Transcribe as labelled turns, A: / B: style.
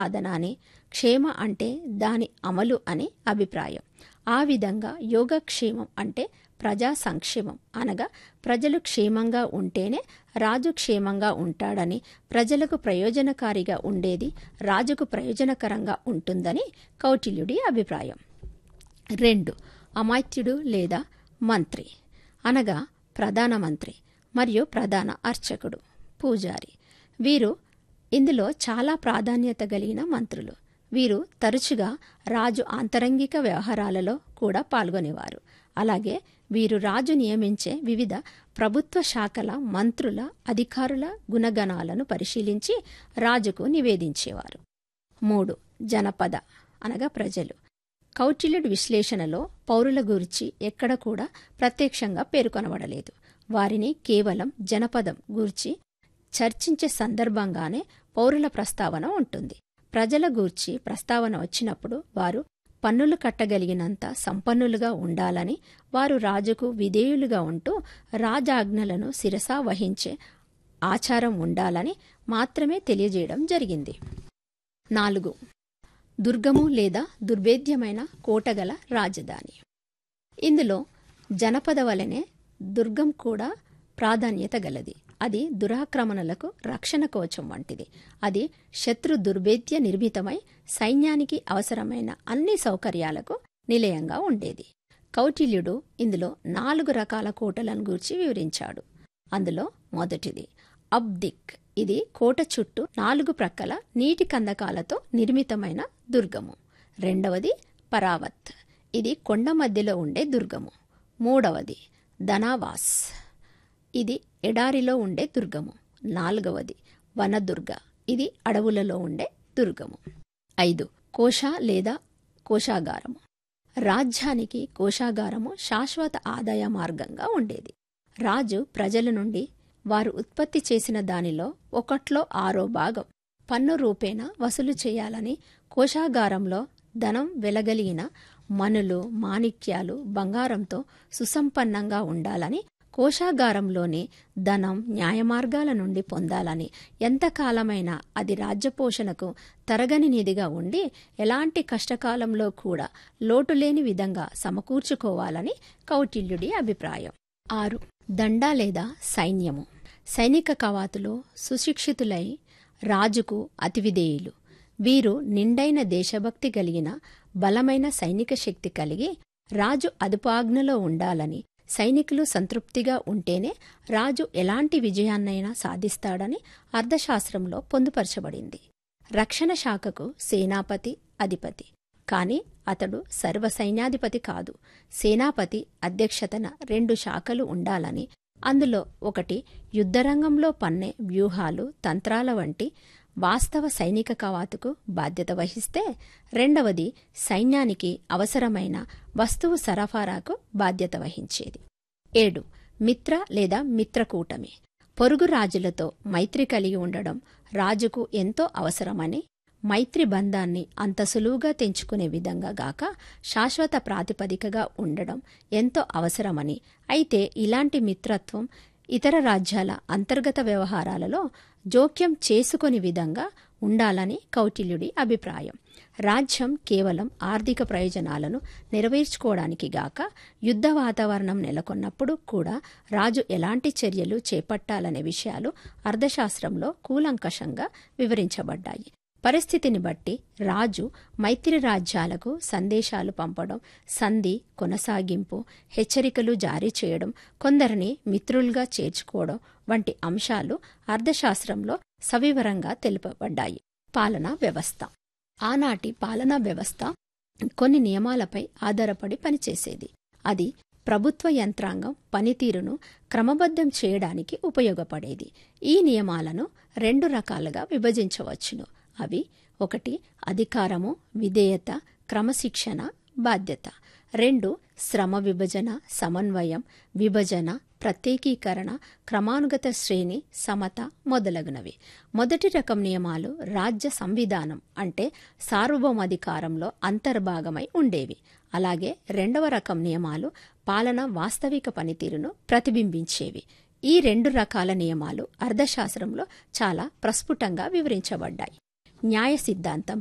A: సాధన అని క్షేమ అంటే దాని అమలు అని అభిప్రాయం ఆ విధంగా యోగక్షేమం అంటే ప్రజా సంక్షేమం అనగా ప్రజలు క్షేమంగా ఉంటేనే రాజు క్షేమంగా ఉంటాడని ప్రజలకు ప్రయోజనకారిగా ఉండేది రాజుకు ప్రయోజనకరంగా ఉంటుందని కౌటిల్యుడి అభిప్రాయం రెండు అమాత్యుడు లేదా మంత్రి అనగా ప్రధానమంత్రి మరియు ప్రధాన అర్చకుడు పూజారి వీరు ఇందులో చాలా ప్రాధాన్యత కలిగిన మంత్రులు వీరు తరచుగా రాజు ఆంతరంగిక వ్యవహారాలలో కూడా పాల్గొనేవారు అలాగే వీరు రాజు నియమించే వివిధ ప్రభుత్వ శాఖల మంత్రుల అధికారుల గుణగణాలను పరిశీలించి రాజుకు నివేదించేవారు మూడు జనపద అనగా ప్రజలు కౌటిల్యుడి విశ్లేషణలో పౌరుల గురించి ఎక్కడ కూడా ప్రత్యక్షంగా పేర్కొనబడలేదు వారిని కేవలం జనపదం గూర్చి చర్చించే సందర్భంగానే పౌరుల ప్రస్తావన ఉంటుంది ప్రజల గూర్చి ప్రస్తావన వచ్చినప్పుడు వారు పన్నులు కట్టగలిగినంత సంపన్నులుగా ఉండాలని వారు రాజుకు విధేయులుగా ఉంటూ రాజాజ్ఞలను శిరసా వహించే ఆచారం ఉండాలని మాత్రమే తెలియజేయడం జరిగింది నాలుగు దుర్గము లేదా దుర్భేద్యమైన కోటగల రాజధాని ఇందులో జనపద వలనే దుర్గం కూడా ప్రాధాన్యత గలది అది దురాక్రమణలకు రక్షణ కవచం వంటిది అది శత్రు దుర్భేద్య నిర్మితమై సైన్యానికి అవసరమైన అన్ని సౌకర్యాలకు నిలయంగా ఉండేది కౌటిల్యుడు ఇందులో నాలుగు రకాల కోటలను గూర్చి వివరించాడు అందులో మొదటిది అబ్దిక్ ఇది కోట చుట్టూ నాలుగు ప్రక్కల నీటి కందకాలతో నిర్మితమైన దుర్గము రెండవది పరావత్ ఇది కొండ మధ్యలో ఉండే దుర్గము మూడవది ధనావాస్ ఇది ఎడారిలో ఉండే దుర్గము నాలుగవది వనదుర్గ ఇది అడవులలో ఉండే దుర్గము ఐదు కోశ లేదా కోశాగారము రాజ్యానికి కోశాగారము శాశ్వత ఆదాయ మార్గంగా ఉండేది రాజు ప్రజల నుండి వారు ఉత్పత్తి చేసిన దానిలో ఒకట్లో ఆరో భాగం పన్ను రూపేణ వసూలు చేయాలని కోశాగారంలో ధనం వెలగలిగిన మనులు మాణిక్యాలు బంగారంతో సుసంపన్నంగా ఉండాలని కోశాగారంలోని ధనం న్యాయమార్గాల నుండి పొందాలని ఎంతకాలమైనా అది రాజ్యపోషణకు తరగని నిధిగా ఉండి ఎలాంటి కష్టకాలంలో కూడా లోటులేని విధంగా సమకూర్చుకోవాలని కౌటిల్యుడి అభిప్రాయం ఆరు దండ లేదా సైన్యము సైనిక కవాతులో సుశిక్షితులై రాజుకు అతివిధేయులు వీరు నిండైన దేశభక్తి కలిగిన బలమైన సైనిక శక్తి కలిగి రాజు అదుపాజ్ఞలో ఉండాలని సైనికులు సంతృప్తిగా ఉంటేనే రాజు ఎలాంటి విజయాన్నైనా సాధిస్తాడని అర్థశాస్త్రంలో పొందుపరచబడింది రక్షణ శాఖకు సేనాపతి అధిపతి కాని అతడు సర్వసైన్యాధిపతి కాదు సేనాపతి అధ్యక్షతన రెండు శాఖలు ఉండాలని అందులో ఒకటి యుద్ధరంగంలో పన్నే వ్యూహాలు తంత్రాల వంటి వాస్తవ సైనిక కవాతుకు బాధ్యత వహిస్తే రెండవది సైన్యానికి అవసరమైన వస్తువు సరఫరాకు బాధ్యత వహించేది ఏడు మిత్ర లేదా మిత్రకూటమి పొరుగు రాజులతో మైత్రి కలిగి ఉండడం రాజుకు ఎంతో అవసరమని మైత్రి బంధాన్ని అంత సులువుగా తెంచుకునే విధంగా గాక శాశ్వత ప్రాతిపదికగా ఉండడం ఎంతో అవసరమని అయితే ఇలాంటి మిత్రత్వం ఇతర రాజ్యాల అంతర్గత వ్యవహారాలలో జోక్యం చేసుకొని విధంగా ఉండాలని కౌటిల్యుడి అభిప్రాయం రాజ్యం కేవలం ఆర్థిక ప్రయోజనాలను నెరవేర్చుకోవడానికి గాక యుద్ధ వాతావరణం నెలకొన్నప్పుడు కూడా రాజు ఎలాంటి చర్యలు చేపట్టాలనే విషయాలు అర్థశాస్త్రంలో కూలంకషంగా వివరించబడ్డాయి పరిస్థితిని బట్టి రాజు మైత్రి రాజ్యాలకు సందేశాలు పంపడం సంధి కొనసాగింపు హెచ్చరికలు జారీ చేయడం కొందరిని మిత్రులుగా చేర్చుకోవడం వంటి అంశాలు అర్థశాస్త్రంలో సవివరంగా తెలుపబడ్డాయి పాలనా వ్యవస్థ ఆనాటి పాలనా వ్యవస్థ కొన్ని నియమాలపై ఆధారపడి పనిచేసేది అది ప్రభుత్వ యంత్రాంగం పనితీరును క్రమబద్ధం చేయడానికి ఉపయోగపడేది ఈ నియమాలను రెండు రకాలుగా విభజించవచ్చును అవి ఒకటి అధికారము విధేయత క్రమశిక్షణ బాధ్యత రెండు శ్రమ విభజన సమన్వయం విభజన ప్రత్యేకీకరణ క్రమానుగత శ్రేణి సమత మొదలగునవి మొదటి రకం నియమాలు రాజ్య సంవిధానం అంటే సార్వభౌమాధికారంలో అంతర్భాగమై ఉండేవి అలాగే రెండవ రకం నియమాలు పాలన వాస్తవిక పనితీరును ప్రతిబింబించేవి ఈ రెండు రకాల నియమాలు అర్థశాస్త్రంలో చాలా ప్రస్ఫుటంగా వివరించబడ్డాయి న్యాయ సిద్ధాంతం